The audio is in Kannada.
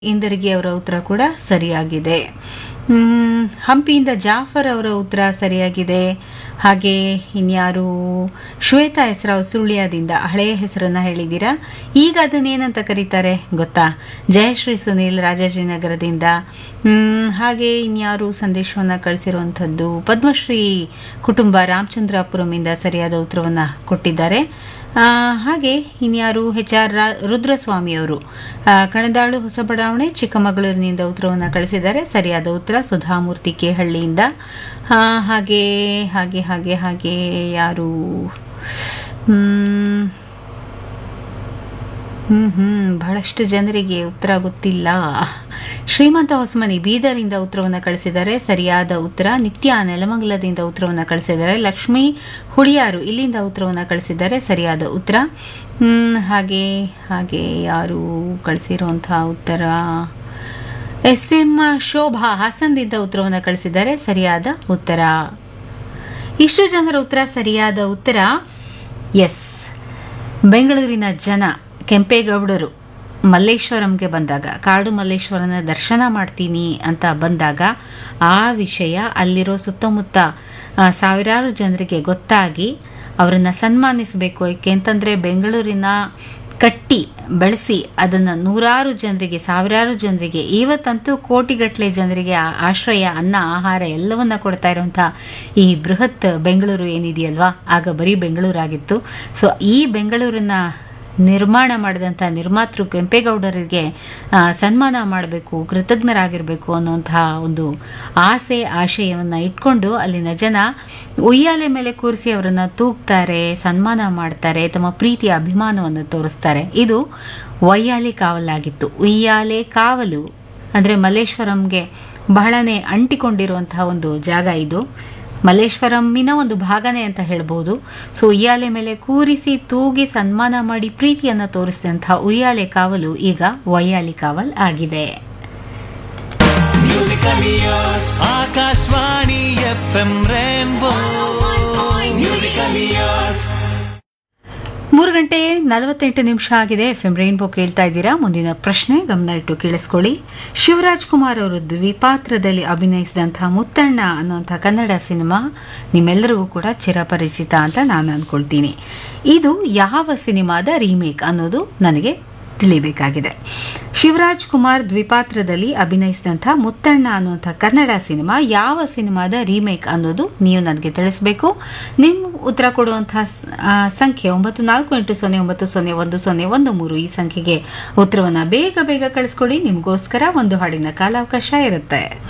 ಇಂದರ್ಗಿ ಅವರ ಉತ್ತರ ಕೂಡ ಸರಿಯಾಗಿದೆ ಹ್ಮ್, ಹಂಪಿಯಿಂದ ಜಾಫರ್ ಅವರ ಉತ್ತರ ಸರಿಯಾಗಿದೆ ಹಾಗೆ ಇನ್ಯಾರು ಶ್ವೇತಾ ಹೆಸರಾವ್ ಸುಳ್ಯದಿಂದ ಹಳೆಯ ಹೆಸರನ್ನ ಹೇಳಿದ್ದೀರಾ ಈಗ ಅದನ್ನೇನಂತ ಕರೀತಾರೆ ಗೊತ್ತಾ ಜಯಶ್ರೀ ಸುನೀಲ್ ರಾಜಾಜಿನಗರದಿಂದ ಹ್ಮ್, ಹಾಗೆ ಇನ್ಯಾರು ಸಂದೇಶವನ್ನು ಕಳಿಸಿರುವಂಥದ್ದು ಪದ್ಮಶ್ರೀ ಕುಟುಂಬ ರಾಮಚಂದ್ರಾಪುರಮಿಂದ ಸರಿಯಾದ ಉತ್ತರವನ್ನು ಕೊಟ್ಟಿದ್ದಾರೆ ಆ, ಹಾಗೆ ಇನ್ಯಾರು ಹೆಚ್ ಆರ್ ರುದ್ರಸ್ವಾಮಿ ಅವರು ಆ, ಕಣದಾಳು ಹೊಸ ಬಡಾವಣೆ ಚಿಕ್ಕಮಗಳೂರಿನಿಂದ ಉತ್ತರವನ್ನು ಕಳಿಸಿದ್ದಾರೆ ಸರಿಯಾದ ಉತ್ತರ ಸುಧಾಮೂರ್ತಿ ಕೇಹಳ್ಳಿಯಿಂದ ಆ, ಹಾಗೆ ಹಾಗೆ ಹಾಗೆ ಹಾಗೆ ಯಾರು ಹ್ಮ್ ಹ್ಮ್ ಹ್ಮ್ ಬಹಳಷ್ಟು ಜನರಿಗೆ ಉತ್ತರ ಗೊತ್ತಿಲ್ಲ ಶ್ರೀಮಂತ ಹೊಸಮನಿ ಬೀದರಿಂದ ಉತ್ತರವನ್ನು ಕಳಿಸಿದ್ದಾರೆ ಸರಿಯಾದ ಉತ್ತರ ನಿತ್ಯ ನೆಲಮಂಗಲದಿಂದ ಉತ್ತರವನ್ನು ಕಳಿಸಿದ್ದಾರೆ ಲಕ್ಷ್ಮೀ ಹುಳಿಯಾರು ಇಲ್ಲಿಂದ ಉತ್ತರವನ್ನು ಕಳಿಸಿದ್ದಾರೆ ಸರಿಯಾದ ಉತ್ತರ ಹ್ಮ್ ಹಾಗೆ ಹಾಗೆ ಯಾರು ಕಳಿಸಿರುವಂತಹ ಉತ್ತರ ಎಸ್ ಎಂ ಶೋಭಾ ಹಾಸನದಿಂದ ಉತ್ತರವನ್ನು ಕಳಿಸಿದ್ದಾರೆ ಸರಿಯಾದ ಉತ್ತರ ಇಷ್ಟು ಜನರ ಉತ್ತರ ಸರಿಯಾದ ಉತ್ತರ ಎಸ್ ಬೆಂಗಳೂರಿನ ಜನ ಕೆಂಪೇಗೌಡರು ಮಲ್ಲೇಶ್ವರಂಗೆ ಬಂದಾಗ ಕಾಡು ಮಲ್ಲೇಶ್ವರನ ದರ್ಶನ ಮಾಡ್ತೀನಿ ಅಂತ ಬಂದಾಗ ಆ ವಿಷಯ ಅಲ್ಲಿರೋ ಸುತ್ತಮುತ್ತ ಆ, ಸಾವಿರಾರು ಜನರಿಗೆ ಗೊತ್ತಾಗಿ ಅವರನ್ನು ಸನ್ಮಾನಿಸಬೇಕು ಏಕೆ ಅಂತಂದರೆ ಬೆಂಗಳೂರಿನ ಕಟ್ಟಿ ಬೆಳೆಸಿ ಅದನ್ನು ನೂರಾರು ಜನರಿಗೆ ಸಾವಿರಾರು ಜನರಿಗೆ ಇವತ್ತಂತೂ ಕೋಟಿಗಟ್ಟಲೆ ಜನರಿಗೆ ಆ- ಆಶ್ರಯ ಅನ್ನ ಆಹಾರ ಎಲ್ಲವನ್ನ ಕೊಡ್ತಾ ಇರುವಂಥ ಈ ಬೃಹತ್ ಬೆಂಗಳೂರು ಏನಿದೆಯಲ್ವಾ ಆಗ ಬರೀ ಬೆಂಗಳೂರಾಗಿತ್ತು ಸೊ ಈ ಬೆಂಗಳೂರನ್ನ ನಿರ್ಮಾಣ ಮಾಡಿದಂಥ ನಿರ್ಮಾತೃ ಕೆಂಪೇಗೌಡರಿಗೆ ಆ, ಸನ್ಮಾನ ಮಾಡಬೇಕು ಕೃತಜ್ಞರಾಗಿರಬೇಕು ಅನ್ನುವಂತಹ ಒಂದು ಆಸೆ ಆಶಯವನ್ನು ಇಟ್ಕೊಂಡು ಅಲ್ಲಿನ ಜನ ಉಯ್ಯಾಲೆ ಮೇಲೆ ಕೂರಿಸಿ ಅವರನ್ನು ತೂಗ್ತಾರೆ ಸನ್ಮಾನ ಮಾಡ್ತಾರೆ ತಮ್ಮ ಪ್ರೀತಿಯ ಅಭಿಮಾನವನ್ನು ತೋರಿಸ್ತಾರೆ ಇದು ವಯ್ಯಾಲೆ ಕಾವಲಾಗಿತ್ತು ಉಯ್ಯಾಲೆ ಕಾವಲು ಅಂದರೆ ಮಲ್ಲೇಶ್ವರಂಗೆ ಬಹಳನೇ ಅಂಟಿಕೊಂಡಿರುವಂತಹ ಒಂದು ಜಾಗ ಇದು ಮಲ್ಲೇಶ್ವರಮ್ಮಿನ ಒಂದು ಭಾಗನೇ ಅಂತ ಹೇಳ್ಬೋದು ಸೊ ಉಯ್ಯಾಲೆ ಮೇಲೆ ಕೂರಿಸಿ ತೂಗಿ ಸನ್ಮಾನ ಮಾಡಿ ಪ್ರೀತಿಯನ್ನು ತೋರಿಸಿದಂತಹ ಉಯ್ಯಾಲೆ ಕಾವಲು ಈಗ ವಯ್ಯಾಲಿ ಕಾವಲ್ ಆಗಿದೆ Akashvani F M rainbow musical years ಮೂರು ಗಂಟೆ ನಲವತ್ತೆಂಟು ನಿಮಿಷ ಆಗಿದೆ ಎಫ್ ಎಂ ರೈನ್ಬೋ ಕೇಳ್ತಾ ಇದ್ದೀರಾ ಮುಂದಿನ ಪ್ರಶ್ನೆ ಗಮನ ಇಟ್ಟು ಕೇಳಿಸ್ಕೊಳ್ಳಿ ಶಿವರಾಜ್ ಕುಮಾರ್ ಅವರು ದ್ವಿಪಾತ್ರದಲ್ಲಿ ಅಭಿನಯಿಸಿದಂತಹ ಮುತ್ತಣ್ಣ ಅನ್ನುವಂಥ ಕನ್ನಡ ಸಿನಿಮಾ ನಿಮ್ಮೆಲ್ಲರಿಗೂ ಕೂಡ ಚಿರಪರಿಚಿತ ಅಂತ ನಾನು ಅಂದ್ಕೊಳ್ತೀನಿ ಇದು ಯಾವ ಸಿನಿಮಾದ ರೀಮೇಕ್ ಅನ್ನೋದು ನನಗೆ ತಿಳಿಬೇಕಾಗಿದೆ ಶಿವರಾಜ್ ಕುಮಾರ್ ದ್ವಿಪಾತ್ರದಲ್ಲಿ ಅಭಿನಯಿಸಿದಂಥ ಮುತ್ತಣ್ಣ ಅನ್ನುವಂಥ ಕನ್ನಡ ಸಿನಿಮಾ ಯಾವ ಸಿನಿಮಾದ ರೀಮೇಕ್ ಅನ್ನೋದು ನೀವು ನನಗೆ ತಿಳಿಸ್ಬೇಕು ನಿಮ್ಮ ಉತ್ತರ ಕೊಡುವಂತಹ ಸ- ಆ, ಸಂಖ್ಯೆ ಒಂಬತ್ತು ನಾಲ್ಕು ಎಂಟು ಸೊನ್ನೆ ಒಂಬತ್ತು ಸೊನ್ನೆ ಒಂದು ಸೊನ್ನೆ ಒಂದು ಮೂರು ಈ ಸಂಖ್ಯೆಗೆ ಉತ್ತರವನ್ನು ಬೇಗ ಬೇಗ ಕಳಿಸ್ಕೊಡಿ ನಿಮಗೋಸ್ಕರ ಒಂದು ಹಾಡಿನ ಕಾಲಾವಕಾಶ ಇರುತ್ತೆ